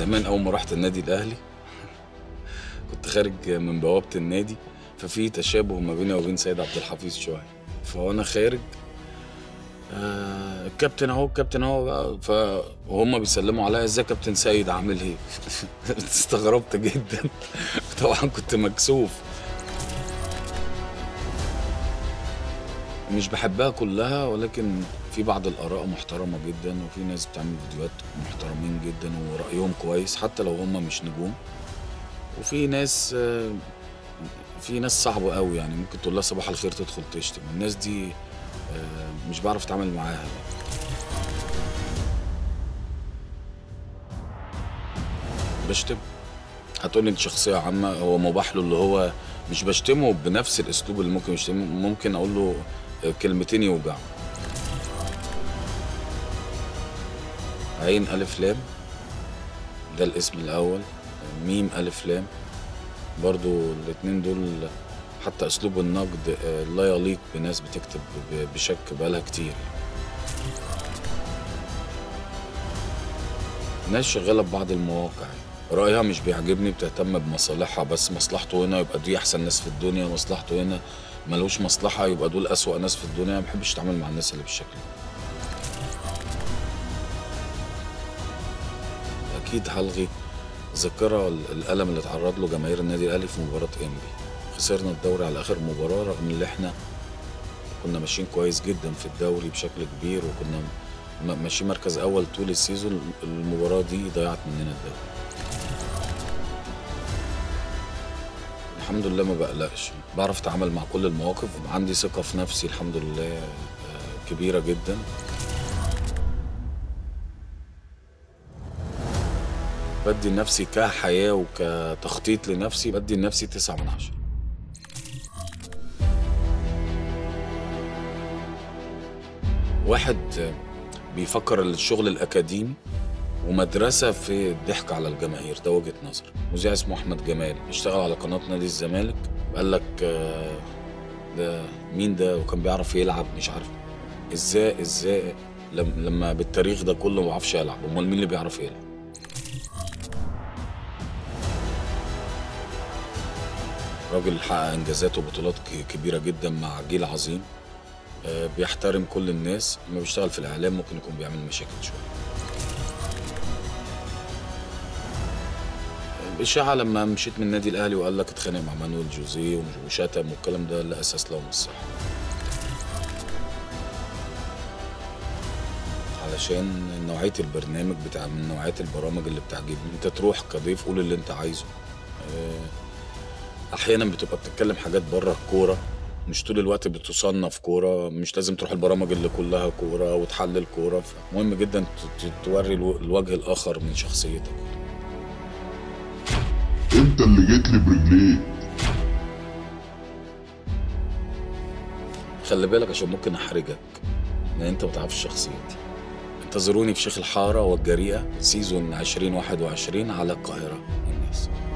زمان اول ما رحت النادي الاهلي كنت خارج من بوابه النادي ففي تشابه ما بيني وبين سيد عبد الحفيظ شويه فوانا خارج آه الكابتن اهو الكابتن اهو بقى ف وهم بيسلموا عليا ازاي يا كابتن سيد عامل ايه استغربت جدا طبعا كنت مكسوف مش بحبها كلها ولكن في بعض الآراء محترمة جدا وفي ناس بتعمل فيديوهات محترمين جدا ورأيهم كويس حتى لو هم مش نجوم وفي ناس آه، في ناس صعبة قوي يعني ممكن تقول لها صباح الخير تدخل تشتم الناس دي آه، مش بعرف اتعامل معاها بشتم هتقولي دي شخصية عامة هو مباح له اللي هو مش بشتمه بنفس الاسلوب اللي ممكن يشتمه ممكن اقول له كلمتين يوجعوا عين ألف لام ده الاسم الأول ميم ألف لام برضو الاتنين دول حتى أسلوب النقد آه، لا يليق بناس بتكتب ب- بشك بقالها كتير ناس شغالة ببعض المواقع رأيها مش بيعجبني بتهتم بمصالحها بس مصلحته هنا يبقى دي أحسن ناس في الدنيا مصلحته هنا ملوش مصلحة يبقى دول أسوأ ناس في الدنيا ما بحبش أتعامل مع الناس اللي بالشكل ده اكيد هلغي ذكرى الالم اللي اتعرض له جماهير النادي الاهلي في مباراه انبي خسرنا الدوري على اخر مباراه رغم ان احنا كنا ماشيين كويس جدا في الدوري بشكل كبير وكنا م- ماشيين مركز اول طول السيزون المباراه دي ضيعت مننا الدوري الحمد لله ما بقلقش بعرف اتعامل مع كل المواقف عندي ثقه في نفسي الحمد لله آه، كبيره جدا بدي لنفسي كحياة وكتخطيط لنفسي بدي لنفسي تسعة من عشرة واحد بيفكر الشغل الأكاديمي ومدرسة في الضحك على الجماهير ده وجهة نظر مذيع اسمه أحمد جمال اشتغل على قناة نادي الزمالك قال لك آه، ده مين ده وكان بيعرف يلعب مش عارف ازاي ازاي لم- لما بالتاريخ ده كله ما بيعرفش يلعب امال مين اللي بيعرف يلعب راجل حقق انجازات وبطولات ك- كبيره جدا مع جيل عظيم آه، بيحترم كل الناس لما بيشتغل في الاعلام ممكن يكون بيعمل مشاكل شويه الإشاعة لما مشيت من النادي الأهلي وقال لك اتخانق مع مانويل جوزيه ومش- وشتم والكلام ده لا أساس له من الصحة علشان نوعية البرنامج بتاع من نوعية البرامج اللي بتعجبني انت تروح كضيف قول اللي انت عايزه آه، احيانا بتبقى بتتكلم حاجات بره الكوره مش طول الوقت بتصنف كوره مش لازم تروح البرامج اللي كلها كوره وتحلل كوره مهم جدا ت- ت- توري الو- الوجه الاخر من شخصيتك انت اللي جيت لي برجليك خلي بالك عشان ممكن احرجك لان انت ما تعرفش شخصيتي انتظروني في شيخ الحاره والجريئه سيزون 2021 على القاهره الناس